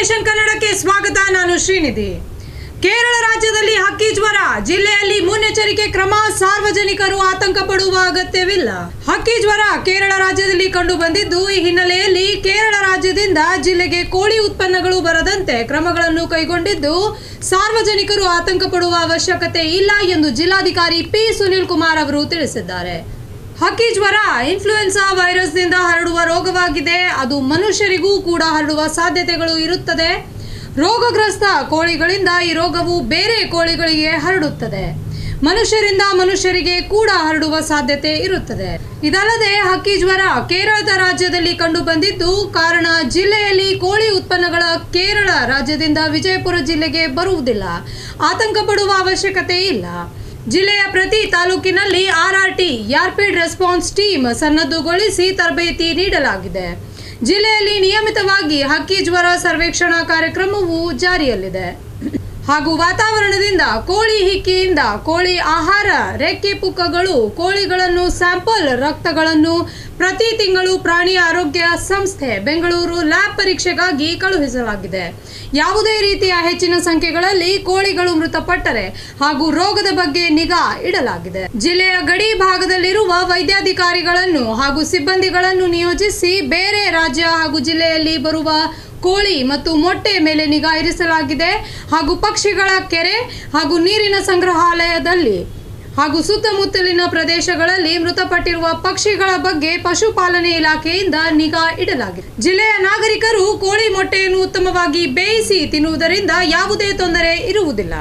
nation ಕನ್ನಡಕ್ಕೆ ಸ್ವಾಗತ ನಾನು ಶ್ರೀನಿಧಿ ಕೇರಳ ರಾಜ್ಯದಲ್ಲಿ ಹಕ್ಕಿ ಜ್ವರ ಜಿಲ್ಲೆಯಲ್ಲಿ ಮುನ್ನೆಚ್ಚರಿಕೆ ಕ್ರಮ ಸಾರ್ವಜನಿಕರು ಆತಂಕ ಪಡುವ ಅಗತ್ಯವಿಲ್ಲ ಹಕ್ಕಿ ಜ್ವರ ಕೇರಳ ರಾಜ್ಯದಲ್ಲಿ ಕಂಡು ಬಂದಿದ್ದು ಈ ಹಿನ್ನೆಲೆಯಲ್ಲಿ ಕೇರಳ ರಾಜ್ಯದಿಂದ ಜಿಲ್ಲೆಗೆ ಕೋಳಿ ಉತ್ಪನ್ನಗಳು ಬರದಂತೆ ಕ್ರಮಗಳನ್ನು ಕೈಗೊಂಡಿದ್ದು ಸಾರ್ವಜನಿಕರು ಆತಂಕ ಪಡುವ ಅವಶ್ಯಕತೆ ಇಲ್ಲ ಎಂದು ಜಿಲ್ಲಾಧಿಕಾರಿ ಪಿ ಸುನಿಲ್ ಕುಮಾರ್ ಅವರು ತಿಳಿಸಿದ್ದಾರೆ ಹಕ್ಕಿ ಜ್ವರ ಇನ್ಫ್ಲೂಯೆನ್ಸಾ ವೈರಸ್ನಿಂದ ಹರಡುವ ರೋಗವಾಗಿದೆ ಅದು ಮನುಷ್ಯರಿಗೂ ಕೂಡ ಹರಡುವ ಸಾಧ್ಯತೆಗಳು ಇರುತ್ತದೆ ರೋಗಗ್ರಸ್ತ ಕೋಳಿಗಳಿಂದ ಈ ರೋಗವು ಬೇರೆ ಕೋಳಿಗಳಿಗೆ ಹರಡುತ್ತದೆ ಮನುಷ್ಯರಿಂದ ಮನುಷ್ಯರಿಗೆ ಕೂಡ ಹರಡುವ ಸಾಧ್ಯತೆ ಇರುತ್ತದೆ ಇದಲ್ಲದೆ ಹಕ್ಕಿ ಜ್ವರ ಕೇರಳದ ರಾಜ್ಯದಲ್ಲಿ ಕಂಡು ಬಂದಿದ್ದು ಕಾರಣ ಜಿಲ್ಲೆಯಲ್ಲಿ ಕೋಳಿ ಉತ್ಪನ್ನಗಳ ಕೇರಳ ರಾಜ್ಯದಿಂದ ವಿಜಯಪುರ ಜಿಲ್ಲೆಗೆ ಬರುವುದಿಲ್ಲ ಆತಂಕ ಪಡುವ ಅವಶ್ಯಕತೆ ಇಲ್ಲ ಜಿಲ್ಲೆಯ ಪ್ರತಿ ತಾಲೂಕಿನಲ್ಲಿ ಆರ್ಆರ್ಟಿ ರ್ಯಾಪಿಡ್ ರೆಸ್ಪಾನ್ಸ್ ಟೀಮ್ ಸನ್ನದ್ದುಗೊಳಿಸಿ ತರಬೇತಿ ನೀಡಲಾಗಿದೆ ಜಿಲ್ಲೆಯಲ್ಲಿ ನಿಯಮಿತವಾಗಿ ಹಕ್ಕಿ ಜ್ವರ ಸರ್ವೇಕ್ಷಣಾ ಕಾರ್ಯಕ್ರಮವು ಜಾರಿಯಲ್ಲಿದೆ ಹಾಗೂ ವಾತಾವರಣದಿಂದ ಕೋಳಿ ಹಿಕ್ಕಿಯಿಂದ ಕೋಳಿ ಆಹಾರ ರೆಕ್ಕೆ ಪುಕ್ಕಗಳು ಕೋಳಿಗಳನ್ನು ಸ್ಯಾಂಪಲ್ ರಕ್ತಗಳನ್ನು ಪ್ರತಿ ತಿಂಗಳು ಪ್ರಾಣಿ ಆರೋಗ್ಯ ಸಂಸ್ಥೆ ಬೆಂಗಳೂರು ಲ್ಯಾಬ್ ಪರೀಕ್ಷೆಗಾಗಿ ಕಳುಹಿಸಲಾಗಿದೆ ಯಾವುದೇ ರೀತಿಯ ಹೆಚ್ಚಿನ ಸಂಖ್ಯೆಗಳಲ್ಲಿ ಕೋಳಿಗಳು ಮೃತಪಟ್ಟರೆ ಹಾಗೂ ರೋಗದ ಬಗ್ಗೆ ನಿಗಾ ಇಡಲಾಗಿದೆ ಜಿಲ್ಲೆಯ ಗಡಿ ಭಾಗದಲ್ಲಿರುವ ವೈದ್ಯಾಧಿಕಾರಿಗಳನ್ನು ಹಾಗೂ ಸಿಬ್ಬಂದಿಗಳನ್ನು ನಿಯೋಜಿಸಿ ಬೇರೆ ರಾಜ್ಯ ಹಾಗೂ ಜಿಲ್ಲೆಯಲ್ಲಿ ಬರುವ ಕೋಳಿ ಮತ್ತು ಮೊಟ್ಟೆ ಮೇಲೆ ನಿಗಾ ಇರಿಸಲಾಗಿದೆ ಹಾಗೂ ಪಕ್ಷಿಗಳ ಕೆರೆ ಹಾಗೂ ನೀರಿನ ಸಂಗ್ರಹಾಲಯದಲ್ಲಿ ಹಾಗೂ ಸುತ್ತಮುತ್ತಲಿನ ಪ್ರದೇಶಗಳಲ್ಲಿ ಮೃತಪಟ್ಟಿರುವ ಪಕ್ಷಿಗಳ ಬಗ್ಗೆ ಪಶುಪಾಲನೆ ಇಲಾಖೆಯಿಂದ ನಿಗಾ ಇಡಲಾಗಿದೆ ಜಿಲ್ಲೆಯ ನಾಗರಿಕರು ಕೋಳಿ ಮೊಟ್ಟೆಯನ್ನು ಉತ್ತಮವಾಗಿ ಬೇಯಿಸಿ ತಿನ್ನುವುದರಿಂದ ಯಾವುದೇ ತೊಂದರೆ ಇರುವುದಿಲ್ಲ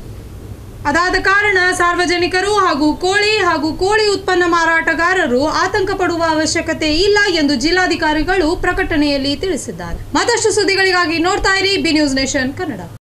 ಅದಾದ ಕಾರಣ ಸಾರ್ವಜನಿಕರು ಹಾಗೂ ಕೋಳಿ ಹಾಗೂ ಕೋಳಿ ಉತ್ಪನ್ನ ಮಾರಾಟಗಾರರು ಆತಂಕ ಪಡುವ ಅವಶ್ಯಕತೆ ಇಲ್ಲ ಎಂದು ಜಿಲ್ಲಾಧಿಕಾರಿಗಳು ಪ್ರಕಟಣೆಯಲ್ಲಿ ತಿಳಿಸಿದ್ದಾರೆ ಮತ್ತಷ್ಟು ಸುದ್ದಿಗಳಿಗಾಗಿ ನೋಡ್ತಾ ಇರಿ ಬಿ ನ್ಯೂಸ್ ನೇಷನ್ ಕನ್ನಡ